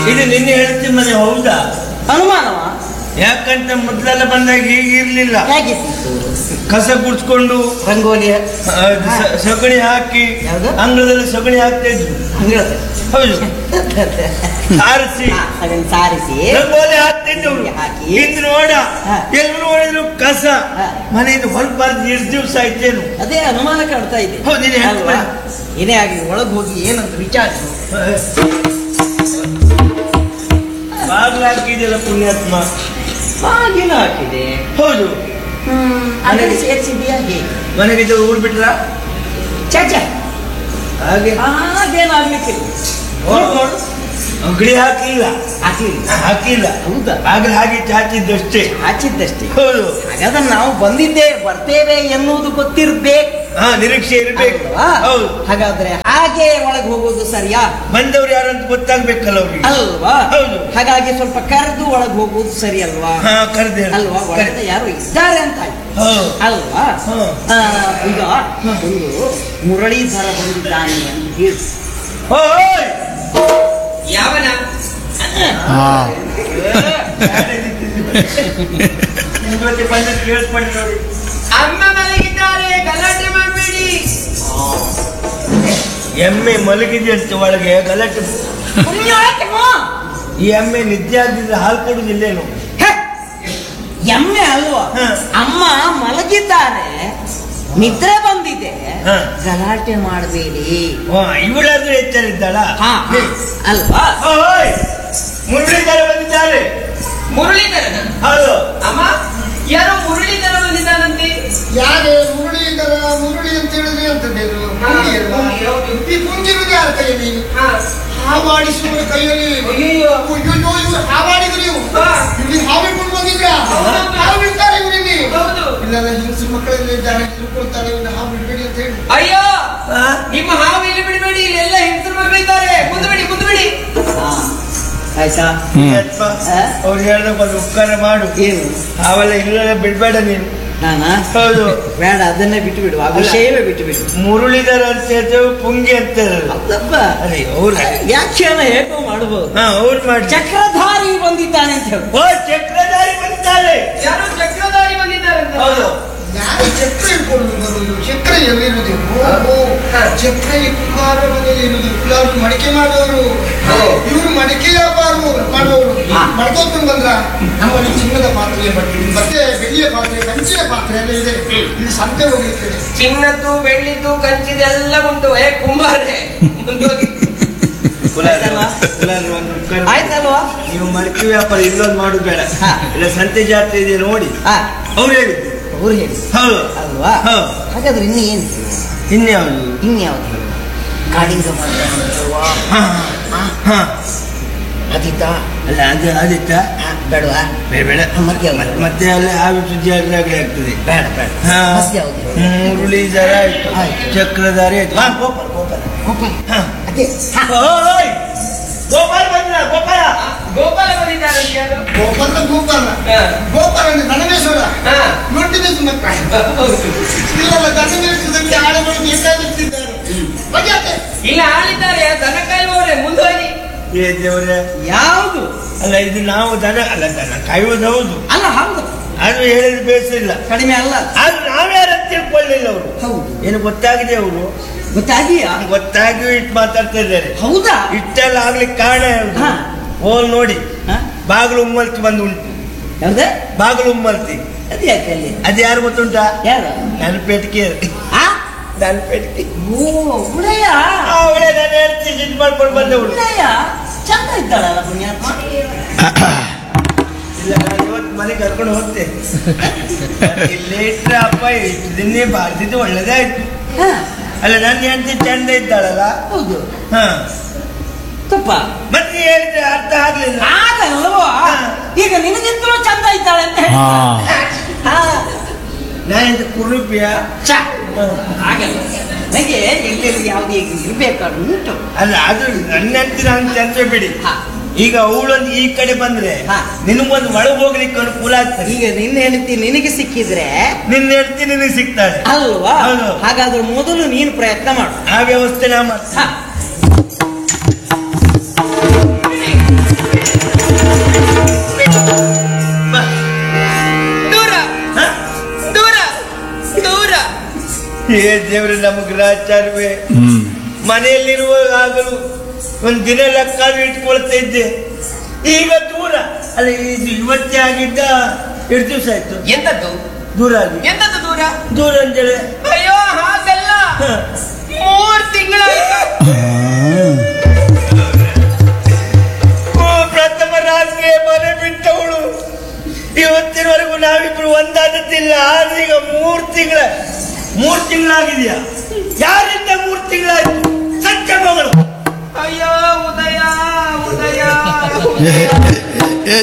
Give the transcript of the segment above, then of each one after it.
ಇದು ನಿನ್ನೆ ಹೇಳ್ತೀನಿ ಮನೆ ಹೌದಾ ಅನುಮಾನವ ಯಾಕಂತ ಮೊದ್ಲೆಲ್ಲ ಬಂದಾಗ ಹೀಗೆ ಇರ್ಲಿಲ್ಲ ಹೇಗಿತ್ತು ಕಸ ಗುಡ್ಸ್ಕೊಂಡು ರಂಗೋಲಿ ಆ, ಸ- ಸಗಣಿ ಹಾಕಿ ಯಾವ್ದು? ಅಂಗಳದಲ್ಲಿ ಸಗಣಿ ಹಾಕ್ತಾ ಇದ್ರು ಅಂಗಳದ ಹೌದು ಸಾರಿಸಿ ಅದನ್ನು ಸಾರಿಸಿ ರಂಗೋಲಿ ಹಾಕ್ತಿದ್ರು ಹಾಕಿ. ಇಂದು ನೋಡ ಹಾ. ಎಲ್ಲಿ ನೋಡಿದ್ರು ಕಸ ಹಾ. ಮನೆಯಿಂದ ಹೊರಬಾರ್ದು ಎಷ್ಟು ದಿವಸ ಆಯ್ತೇನು ಅದೇ ಅನುಮಾನ ಕಾಡ್ತಾ ಇದೆ ಹೌದು, ನೀನು ಹೇಳ್ತಾ ಅಲ್ವಾ? ಬಾ. ಏನೇ ಆಗಲಿ ಒಳಗೆ ಹೋಗಿ ಏನಂತ ವಿಚಾರಿಸು ಬಾಗ್ಲು ಹಾಕಿದೆಯಲ್ಲ ಪುಣ್ಯಾತ್ಮ ಬಾಗಿಲು ಹಾಕಿದೆ ಹೌದು ಅದನ್ನು ಸೇರಿಸಿದ್ಯಾ ಹೇಗೆ ಮನೆಗೆ ಊರ್ ಬಿಟ್ರ ಚಾಚ ಹಾಗೆ ಹಾಗೇನಾಗ್ಲಿಕ್ಕಿಲ್ಲ ನೋಡು ನೋಡು ಅಂಗಡಿ ಹಾಕಿಲ್ಲ ಹಾಕಿಲ್ಲ ಹಾಕಿಲ್ಲ ಹೌದಾ ಆಗ್ಲೇ ಹಾಗೆ ಚಾಚಿದ್ದಷ್ಟೇ ಹಾಚಿದ್ದಷ್ಟೇ ಹೌದು ಹಾಗಾದ್ರೆ ನಾವು ಬಂದಿದ್ದೆ ಬರ್ತೇವೆ ಎನ್ನುವುದು ಗೊತ್ತಿರ್ಬೇಕು ಹಾ ನಿರೀಕ್ಷೆ ಇರ್ಬೇಕು ಅಲ್ವಾ? ಹೌದು ಹಾಗಾದ್ರೆ ಹಾಗೆ ಒಳಗೆ ಹೋಗೋದು ಸರಿಯಾ ಬಂದವ್ರು ಯಾರಂತ ಗೊತ್ತಾಗ್ಬೇಕಲ್ಲ ಅವ್ರಿಗೆ ಅಲ್ವಾ ಹೌದು. ಹಾಗಾಗಿ ಸ್ವಲ್ಪ ಕರೆದು ಒಳಗೆ ಹೋಗೋದು ಸರಿ ಅಲ್ವಾ ಹಾ ಕರೆದೆ ಅಲ್ವಾ ಒಳಗೆ ಯಾರು ಇದ್ದಾರೆ ಅಂತ ಆಯ್ತು. ಹೌದು ಅಲ್ವಾ ಹಾ. ಆ, ಈಗ ಒಂದು ಮುರಳೀಧರ ಬಂದಿದ್ದಾನೆ ಅಂತ ಹೇಳಿ ಓಯ್ ಯಾವನ ನಿಮ್ ಜೊತೆ ಬಂದದ್ದು ಕೇಳಿಸ್ಕೊಂಡೆ ನೋಡಿ ಅಮ್ಮ ಮಲಗಿದ್ದಾರೆ ಗಲಾಟೆ ಮಾಡಬೇಡಿ ಎಮ್ಮೆ ಮಲಗಿದೆಯಂತೆ ಒಳಗೆ ಗಲಾಟೆ ಪುಣ್ಯಾತ್ಮ! ಈ ಎಮ್ಮೆ ನಿದ್ದೆ ಆಗದಿದ್ರೆ ಹಾಲು ಕೊಡುದಿಲ್ಲೇನು ಹೆ! ಎಮ್ಮೆ ಅಲ್ವಾ ಹಾ. ಅಮ್ಮ ಮಲಗಿದ್ದಾರೆ ನಿದ್ರೆ ಬಂದಿದೆ ಹಾ. ಗಲಾಟೆ ಮಾಡಬೇಡಿ ಇವಳಾದ್ರೂ ಎಚ್ಚರಿದ್ದಾಳ ಅಲ್ವಾ ಓಯ್ ಮುರಳೀಧರ ಬಂದಿದ್ದಾರೆ ಮುರಳೀಧರನ ಹೌದು ಅಮ್ಮ ಯಾರೋ ಮುರಳೀಧರ ಬಂದಿದ್ದಾನಂತೆ ಯಾರೇ ಮುರಳೀಧರ ಮುರಳಿ ಅಂತ ಹೇಳಿದ್ರೆ ಅಂತದ್ದು ಮುರಳಿ ಅಲ್ವಾ? ಈ ಕುಂಜಿರುದು ಯಾರ ಕೈಯಲ್ಲಿ ಹಾ. ಹಾವಾಡಿಸುವ ಕೈಯಲ್ಲಿ ಅಯ್ಯಯ್ಯೋ. ಅಯ್ಯಯ್ಯೋ, ಇವ್ರು ಹಾವಾಡಿದ್ರು ನೀವು ಹಾ. ಇಲ್ಲಿ ಹಾವಿಕೊಂಡು ಬಂದಿದ್ರ ಹೌದು. ಹಾವು ಬಿಡ್ತಾರೆ ಇವ್ರು ಇಲ್ಲಿ ಹೌದು ಇಲ್ಲ ಹೆಂಗಸು ಮಕ್ಕಳೆಲ್ಲ ಇದ್ದಾರೆ ತಿಳ್ಕೊಳ್ತಾರೆ ಇವ್ರನ್ನ ಹಾವು ಬಿಡ್ಬೇಡಿ ಅಂತ ಹೇಳಿ ಅಯ್ಯೋ ಆ? ನಿಮ್ಮ ಹಾವು ಇಲ್ಲಿ ಬಿಡಬೇಡಿ ಇಲ್ಲೆಲ್ಲ ಹೆಂಗಸರು ಮಕ್ಕಳಿದ್ದಾರೆ ಮುಂದೆ ಬಿಡಿ ಮುಂದೆ ಬಿಡಿ ಹಾ. ಆಯ್ತಾ ಅಪ್ಪ, ಆ? ಅವ್ರು ಹೇಳ್ದಾಗ ಒಂದು ಉಪಕಾರ ಮಾಡು ಏನು ಅವೆಲ್ಲ ಇಲ್ಲ ಬಿಡ್ಬೇಡ ನೀನು ನಾನಾ ಹೌದು ಬೇಡ ಅದನ್ನೇ ಬಿಟ್ಟು ಬಿಡು ಆ ವಿಷಯವೇ ಬಿಟ್ಟು ಬಿಡು ಮುರುಳಿಧರ ಅಂತ ಹೇಳ್ತೇವೆ ಪುಂಗಿ ಅಂತ ಹೇಳಲ್ಲ. ಹೌದಪ್ಪ ಅರೆ ಅವ್ರು ವ್ಯಾಖ್ಯಾನ ಹೇಗೋ ಮಾಡಬಹುದು ಹಾ ಅವ್ರು ಮಾಡಿ ಚಕ್ರಧಾರಿ ಬಂದಿದ್ದಾನೆ ಅಂತ ಹೇಳು ಓ ಚಕ್ರಧಾರಿ ಬಂದಿದ್ದಾರೆ ಯಾರೋ ಚಕ್ರಧಾರಿ ಬಂದಿದ್ದಾರಂತೆ ಹೌದು ಯಾರು ಚಕ್ರ ಇಟ್ಕೊಂಡು ಬರುವುದು ಚಕ್ರ ಎಲ್ಲಿರುವುದು ಓ, ಚಕ್ರ ಈ ಕುಮಾರ ಮನೆಯಲ್ಲಿ ಇರುವುದು ಇವ್ರು ಮಡಿಕೆ ಮಾಡುವವರು ಇವರು ಮಡಿಕೆ ವ್ಯಾಪಾರ ಮಾಡುವವರು ಹಾ. ಮಡ್ಕೋಕೊಂಡು ಬಂದ್ರ ನಮ್ಮಲ್ಲಿ ಚಿನ್ನದ ಪಾತ್ರೆ ಬಟ್ಟೆ ಮತ್ತೆ ಬೆಳ್ಳಿಯ ಪಾತ್ರೆ ಕಂಚಿನ ಪಾತ್ರೆ ಎಲ್ಲ ಇದೆ ಇಲ್ಲಿ ಸಂತೆ ಹೋಗ್ಲಿಕ್ಕೆ ಚಿನ್ನದ್ದು ಬೆಳ್ಳಿದ್ದು ಕಂಚಿದೆಲ್ಲ ಉಂಟು ಏ ಕುಂಬಾರೆ ಮುಂದೋಗಿ ಆಯ್ತಲ್ವಾ? ಕುಲಾಲ್ ಒಂದು ಉಪಕಾರ ಮಾಡಿ. ಆಯ್ತಲ್ವಾ ನೀವು ಮಡಕೆ ವ್ಯಾಪಾರ ಇಲ್ಲೊಂದು ಮಾಡುದು ಬೇಡ ಹಾ. ಇಲ್ಲ ಸಂತೆ ಜಾತ್ರೆ ಇದೆ ನೋಡಿ ಹಾ ಅವ್ರು ಹೇಳಿ ಅವ್ರು ಹೇಳಿ ಹೌದು ಅಲ್ವಾ ಹೌದು ಹಾಗಾದ್ರೆ ಇನ್ನು ಏನು ಇನ್ಯಾವುದು ಇನ್ಯಾವ್ದು ಹೇಳು? ಕಾಳಿಂಗ ಮಾಡ್ತಾನಲ್ವಾ? ಹಾ ಹಾ ಅದಿದ್ದ ಅಲ್ಲ ಅದು ಆದಿತ್ತ ಹಾ, ಬೇಡವಾ ಬೇಡ ಬೇಡ ಮತ್ತೆ ಯಾವ್ದು? ಮತ್ತೆ- ಮತ್ತೆ ಅಲ್ಲಿ ಆವಿ ಸುದ್ದಿ ಆಗ್ಲಿ ಆಗ್ಲಿ ಆಗ್ತದೆ ಬೇಡ ಬೇಡ ಹಾ. ಮತ್ತೆ ಯಾವ್ದು ಹೇಳು? ಮುರುಳೀಧರ ಆಯ್ತು ಆಯ್ತು. ಚಕ್ರಧಾರಿ ಆಯ್ತು ಹಾ, ಗೋಪಾಲ್ ಗೋಪಾಲ್ ಗೋಪಾಲ್ ಹಾ. ಅದೇ ಹಾ. ಓಯ್! ಗೋಪಾಲ್ ಬಂದ್ರ ಗೋಪಾಲ ಗೋಪಾಲ ಬಂದಿದ್ದಾರಂತೆ ಯಾರು ಗೋಪಾಲ ಗೋಪಾಲ ಹಾ. ಗೋಪಾಲ ಅಂದ್ರೆ ಧನಮೇಶ್ವರ ಹಾ. ನೋಡಿದ ಮಕ್ಕಳ ಹೌದು. ಇಲ್ಲಲ್ಲ ಧನಮೇಶ್ವರದಲ್ಲಿ ಆಳುಗಳು ಬೇಕಾಗುತ್ತಿದ್ದಾರೆ ಬಗೆಹತ್ತೆ. ಇಲ್ಲ ಆಳಿದ್ದಾರೆ ದನ ಕಾಯುವವರೇ ಮುಂದೋಗಿ ಏ ದೇವ್ರೆ ಯಾವುದು ಅಲ್ಲ ಇದು ನಾವು ದನ ಅಲ್ಲ ದನ ಕಾಯುವುದು ಹೌದು ಅಲ್ಲ ಹೌದು ಅದು ಹೇಳಿದ್ರೆ ಬೇಸಿಲ್ಲ ಕಡಿಮೆ ಅಲ್ಲ ಆದ್ರೆ ನಾವ್ಯಾರಂತ ತಿಳ್ಕೊಳ್ಳಿಲ್ಲ ಅವರು ಹೌದು ಏನು ಗೊತ್ತಾಗಿದೆ ಅವರು ಗೊತ್ತಾಗಿಯಾ ಗೊತ್ತಾಗಿ ಇಟ್ಟು ಮಾತಾಡ್ತಾ ಇದ್ದಾರೆ ಹೌದಾ ಇಷ್ಟೆಲ್ಲ ಆಗ್ಲಿಕ್ಕೆ ಕಾರಣ ಯಾವುದು ಹಾ. ಹೋಲ್ ನೋಡಿ ಹಾ? ಬಾಗಿಲು ಉಮ್ಮಲ್ತಿ ಬಂದು ಉಂಟು ಯಾವ್ದು ಬಾಗಿಲು ಉಮ್ಮಲ್ತಿ ಅದು ಯಾಕೆ ಅಲ್ಲಿ ಅದು ಯಾರು ಗೊತ್ತುಂಟಾ ಯಾರು ನನ್ನ ಪೆಟ್ಟಿಗೆ ಆ ನನ್ನ ಪೆಟ್ಟಿಗೆ ಓ ಉಳೆಯ ಅವಳೇ ನಾನು ಹೇಳ್ತೀನಿ ಇದು ಮಾಡ್ಕೊಂಡು ಬಂದವಳು ಉಳೆಯ ಚಂದ ಇದ್ದಾಳಲ್ಲ ಪುಣ್ಯಾತ್ಮ ಇಲ್ಲ ನಾನು ಇವತ್ತು ಮನೆಗೆ ಕರ್ಕೊಂಡು ಹೋಗ್ತೇನೆ ಇಲ್ಲೇ ಇಟ್ರೆ ಅಪ್ಪ ಇಷ್ಟು ದಿನ ಬಾರ್ದಿದ್ದು ಒಳ್ಳೇದೇ ಆಯ್ತು ಹಾ, ಅಲ್ಲ ನನ್ನ ಹೆಂಡತಿ ಚಂದ ಇದ್ದಾಳಲ್ಲ ಹೌದು ಹಾ ತಪ್ಪ ಮತ್ತೆ ಹೇಳಿದ್ರೆ ಅರ್ಥ ಆಗ್ಲಿಲ್ಲ ಆಗಲ್ವಾ ಈಗ ನಿನಗಿಂತಲೂ ಚಂದ ಇದ್ದಾಳೆ ಅಂತ ಹೇಳಿ ಹಾ, ನಾನೆಂತ ಕುರುಪಿಯ ಛ, ಆಗಲ್ಲ ನನಗೆ ಎಲ್ಲೆಲ್ಲಿ ಯಾವ್ದು ಈಗ ಇರ್ಬೇಕಾದ್ರೆ ಉಂಟು ಅಲ್ಲ ಅದು ನನ್ನ ಹೆಂಡತಿ ನಾನು ಚಂದ ಬಿಡಿ ಹಾ. ಈಗ ಅವಳೊಂದು ಈ ಕಡೆ ಬಂದ್ರೆ ಹಾ. ನಿನಗೊಂದು ಒಳಗೆ ಹೋಗ್ಲಿಕ್ಕೆ ಅನುಕೂಲ ಆಗ್ತದೆ ಈಗ ನಿನ್ನ ಹೆಂಡತಿ ನಿನಗೆ ಸಿಕ್ಕಿದ್ರೆ ನಿನ್ನ ಹೆಂಡತಿ ನಿನಗೆ ಸಿಗ್ತಾಳೆ ಅಲ್ವಾ ಹೌದು. ಹಾಗಾದ್ರೆ ಮೊದಲು ನೀನು ಪ್ರಯತ್ನ ಮಾಡು ಆ ವ್ಯವಸ್ಥೆ ನಾ ಮಾಡ್ತೀನಿ ಹಾ. ನಮ್ಮ ಗ್ರಹಚಾರವೇ ಹ್ಮ್ ಮನೆಯಲ್ಲಿರುವಾಗಲೂ ಒಂದು ದಿನ ಲೆಕ್ಕ ಇಟ್ಕೊಳ್ತಾ ಇದ್ದೆ ಈಗ ದೂರ ಅಲ್ಲ ಇದು ಇವತ್ತೇ ಆಗಿದ್ದ ಎಷ್ಟು ದಿವಸ ಆಯ್ತು ಎಂತದ್ದು ದೂರ ಆಗಿ ಎಂತದ್ದು ದೂರ ದೂರ ಅಂತೇಳಿ ಅಯ್ಯೋ ಹಾಗಲ್ಲ ಹ. ಮೂರ್ ತಿಂಗಳಾಯ್ತು ಓ, ಪ್ರಥಮ ರಾತ್ರಿ ಮನೆ ಬಿಟ್ಟವಳು ಇವತ್ತಿನವರೆಗೂ ನಾವಿಬ್ರು ಒಂದಾದದ್ದಿಲ್ಲ ಆದ್ರೆ ಈಗ ಮೂರ್ ತಿಂಗಳ ಮೂರ್ ತಿಂಗಳಾಗಿದೆಯಾ ಯಾರಿಂದ ಮೂರ್ ತಿಂಗಳಾಯ್ತು ಸತ್ಯ ಮಗಳು ಅಯ್ಯೋ ಉದಯ ಉದಯ ಏ,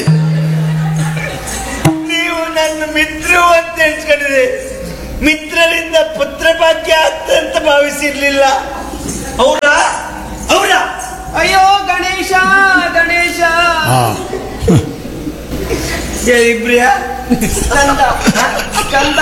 ನೀವು ನನ್ನ ಮಿತ್ರರು ಅಂತ ಎಣಿಸ್ಕೊಂಡಿದೆ ಮಿತ್ರರಿಂದ ಪುತ್ರ ಭಾಗ್ಯ ಆಗ್ತದೆ ಅಂತ ಭಾವಿಸಿರ್ಲಿಲ್ಲ ಅವರ ಅವರ ಅಯ್ಯೋ ಗಣೇಶ ಗಣೇಶ ಹಾ ಇಬ್ರಿಯ ಕಂದ ಕಂದ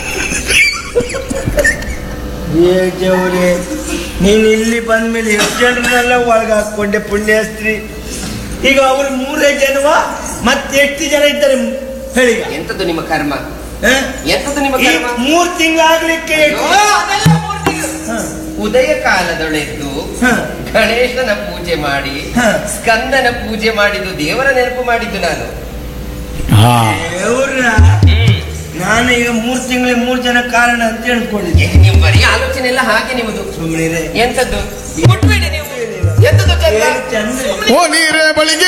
ಏ ದೇವ್ರೆ ನೀನು ಇಲ್ಲಿ ಬಂದ್ಮೇಲೆ ಎಷ್ಟು ಜನರನ್ನೆಲ್ಲ ಒಳಗೆ ಹಾಕೊಂಡೆ ಪುಣ್ಯಸ್ತ್ರೀ ಈಗ ಅವ್ರು ಮೂರೇ ಜನವ ಮತ್ತೆ ಎಷ್ಟು ಜನ ಇದ್ದಾರೆ ಹೇಳಿ ಈಗ. ಎಂತದ್ದು ನಿಮ್ಮ ಕರ್ಮ ಹ? ಎಂತದ್ದು ನಿಮ್ಮ ಈ ಕರ್ಮ ಮೂರ್ ತಿಂಗಳಾಗ್ಲಿಕ್ಕೆ ಅಯ್ಯೋ, ಅದೆಲ್ಲ ಮೂರ್ ತಿಂಗಳು. ಹ, ಉದಯ ಕಾಲದೊಳೆದ್ದು ಹ, ಗಣೇಶನ ಪೂಜೆ ಮಾಡಿ ಹ. ಸ್ಕಂದನ ಪೂಜೆ ಮಾಡಿದ್ದು ದೇವರ ನೆನಪು ಮಾಡಿದ್ದು ನಾನು ಹಾ ದೇವ್ರ ನಾನು ಈಗ ಮೂರ್ ತಿಂಗಳಿಗೆ ಮೂರ್ ಜನ ಕಾರಣ ಅಂತ ಅನ್ಕೊಂಡಿದ್ದೆ ಏ, ನೀವು ಬರೀ ಆಲೋಚನೆ ಎಲ್ಲ ಹಾಗೆ ನಿಮ್ಮದು ಸುಮ್ಮನೆ ಎಂತದ್ದು ಮುಟ್ಬೇಡಿ ನೀವು ಎಂತದ್ದು ಚಂದ ಚಂದ್ರ ಓ ನೀರೇ ಬಳಿಗೆ